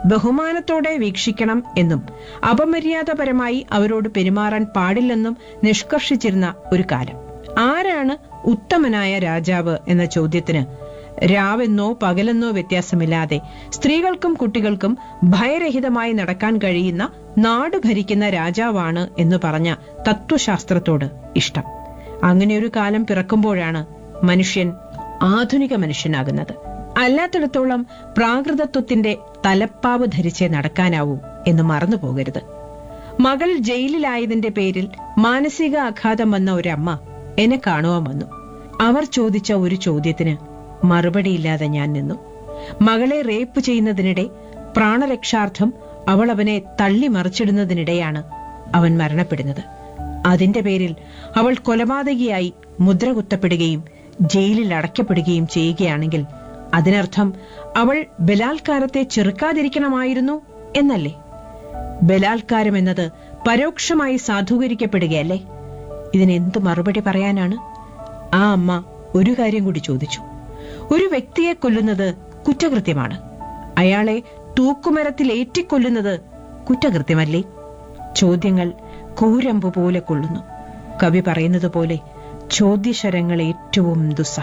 ബഹുമാനത്തോടെ വീക്ഷിക്കണം എന്നും അപമര്യാദപരമായി അവരോട് പെരുമാറാൻ പാടില്ലെന്നും നിഷ്കർഷിച്ചിരുന്ന ഒരു കാലം ആരാണ് ഉത്തമനായ രാജാവ് എന്ന ചോദ്യത്തിന് രാവെന്നോ പകലെന്നോ വ്യത്യാസമില്ലാതെ സ്ത്രീകൾക്കും കുട്ടികൾക്കും ഭയരഹിതമായി നടക്കാൻ കഴിയുന്ന നാട് ഭരിക്കുന്ന രാജാവാണ് എന്ന് പറഞ്ഞ തത്വശാസ്ത്രത്തോട് ഇഷ്ടം അങ്ങനെയൊരു കാലം പിറക്കുമ്പോഴാണ് മനുഷ്യൻ ആധുനിക മനുഷ്യനാകുന്നത് അല്ലാത്തിടത്തോളം പ്രാകൃതത്വത്തിന്റെ തലപ്പാവ് ധരിച്ചേ നടക്കാനാവൂ എന്ന് മറന്നു പോകരുത് മകൾ ജയിലിലായതിന്റെ പേരിൽ മാനസിക ആഘാതം വന്ന ഒരമ്മ എന്നെ കാണുവാൻ വന്നു അവർ ചോദിച്ച ഒരു ചോദ്യത്തിന് മറുപടിയില്ലാതെ ഞാൻ നിന്നു മകളെ റേപ്പ് ചെയ്യുന്നതിനിടെ പ്രാണരക്ഷാർത്ഥം അവൾ അവനെ തള്ളി മറിച്ചിടുന്നതിനിടെയാണ് അവൻ മരണപ്പെടുന്നത് അതിന്റെ പേരിൽ അവൾ കൊലപാതകിയായി മുദ്ര കുത്തപ്പെടുകയും ജയിലിൽ അടയ്ക്കപ്പെടുകയും ചെയ്യുകയാണെങ്കിൽ അതിനർത്ഥം അവൾ ബലാത്കാരത്തെ ചെറുക്കാതിരിക്കണമായിരുന്നു എന്നല്ലേ ബലാത്കാരം എന്നത് പരോക്ഷമായി സാധൂകരിക്കപ്പെടുകയല്ലേ ഇതിനെന്ത് മറുപടി പറയാനാണ് ആ അമ്മ ഒരു കാര്യം കൂടി ചോദിച്ചു ഒരു വ്യക്തിയെ കൊല്ലുന്നത് കുറ്റകൃത്യമാണ് അയാളെ തൂക്കുമരത്തിൽ ഏറ്റിക്കൊല്ലുന്നത് കുറ്റകൃത്യമല്ലേ ചോദ്യങ്ങൾ കൂരമ്പ് പോലെ കൊള്ളുന്നു കവി പറയുന്നത് പോലെ ചോദ്യശരങ്ങൾ ഏറ്റവും ദുസ്സഹം